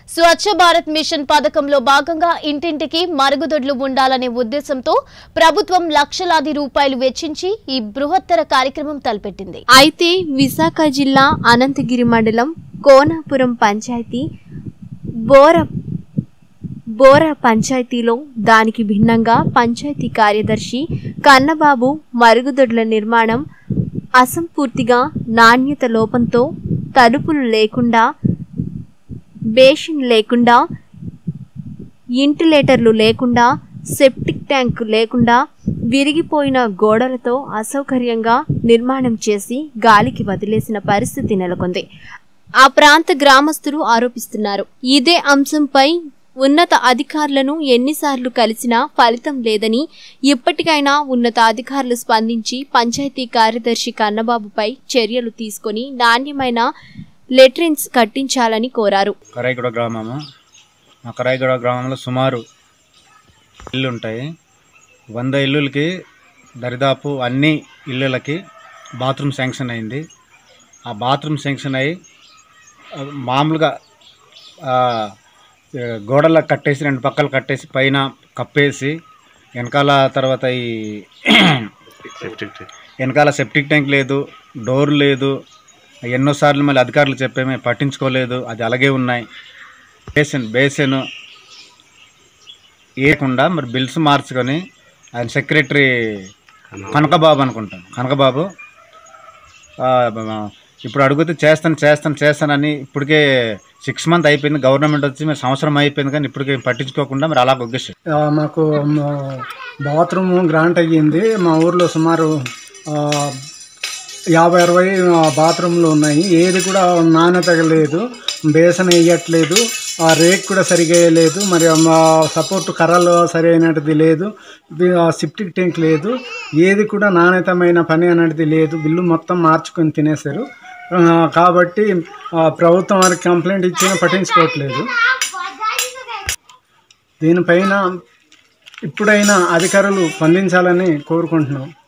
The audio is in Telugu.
స్వచ్ఛ భారత్ మిషన్ పథకంలో భాగంగా ఇంటింటికి మరుగుదొడ్లు ఉండాలనే ఉద్దేశంతో ప్రభుత్వం లక్షలాది రూపాయలు వెచ్చించి ఈ బృహత్తర కార్యక్రమం తలపెట్టింది అయితే విశాఖ జిల్లా అనంతగిరి మండలం కోనాపురం పంచాయతీ బోర బోర పంచాయతీలో దానికి భిన్నంగా పంచాయతీ కార్యదర్శి కన్నబాబు మరుగుదొడ్ల నిర్మాణం అసంపూర్తిగా నాణ్యత లోపంతో తలుపులు లేకుండా బేషిన్ లేకుండా ఇంటిలేటర్లు లేకుండా సెప్టిక్ ట్యాంక్ లేకుండా విరిగిపోయిన గోడలతో అసౌకర్యంగా నిర్మాణం చేసి గాలికి వదిలేసిన పరిస్థితి నెలకొంది ఆ ప్రాంత గ్రామస్తులు ఆరోపిస్తున్నారు ఇదే అంశంపై ఉన్నత అధికారులను ఎన్నిసార్లు కలిసినా ఫలితం లేదని ఇప్పటికైనా ఉన్నత అధికారులు స్పందించి పంచాయతీ కార్యదర్శి కన్నబాబుపై చర్యలు తీసుకొని నాణ్యమైన లెట్రిన్స్ కట్టించాలని కోరారు కరాయిగూడ గ్రామము మా కరాయిగూడ గ్రామంలో సుమారు ఇల్లు ఉంటాయి వంద ఇల్లులకి దరిదాపు అన్ని ఇళ్ళకి బాత్రూమ్ శాంక్షన్ అయింది ఆ బాత్రూమ్ శాంక్షన్ అయ్యి ఆ, మామూలుగా ఆ, ఆ, గోడలకు కట్టేసి రెండు పక్కలు కట్టేసి పైన కప్పేసి వెనకాల తర్వాత ఈ వెనకాల సెప్టిక్ ట్యాంక్ లేదు డోర్ లేదు ఎన్నోసార్లు మళ్ళీ అధికారులు చెప్పేమే పట్టించుకోలేదు అది అలాగే ఉన్నాయి బేసిన్ బేసిన్ వేయకుండా మరి బిల్స్ మార్చుకొని ఆయన సెక్రటరీ కనకబాబు అనుకుంటాను కనకబాబు ఆ, బ- ఇప్పుడు అడిగితే చేస్తాను చేస్తాను చేస్తానని ఇప్పటికే సిక్స్ మంత్ అయిపోయింది గవర్నమెంట్ వచ్చి మరి సంవత్సరం అయిపోయింది కానీ ఇప్పటికే పట్టించుకోకుండా మరి అలా ఒగ్గేసి ఆ, మాకు మ, బాత్రూమ్ గ్రాంట్ అయ్యింది మా ఊర్లో సుమారు ఆ, యాభై అరవై ఆ, బాత్రూమ్లు ఉన్నాయి ఏది కూడా నాణ్యత లేదు బేసన్ వేయట్లేదు ఆ రేక్ కూడా సరిగా వేయలేదు మరి మా సపోర్ట్ కర్రలు సరైనది లేదు ఇది, ఆ సిప్టిక్ ట్యాంక్ లేదు ఏది కూడా నాణ్యతమైన పని అనేది లేదు బిల్లు మొత్తం మార్చుకొని తినేశారు ఆ, కాబట్టి ఆ, ప్రభుత్వం వారికి కంప్లైంట్ ఇచ్చినా పట్టించుకోవట్లేదు దీనిపైన ఇప్పుడైనా అధికారులు స్పందించాలని కోరుకుంటున్నాం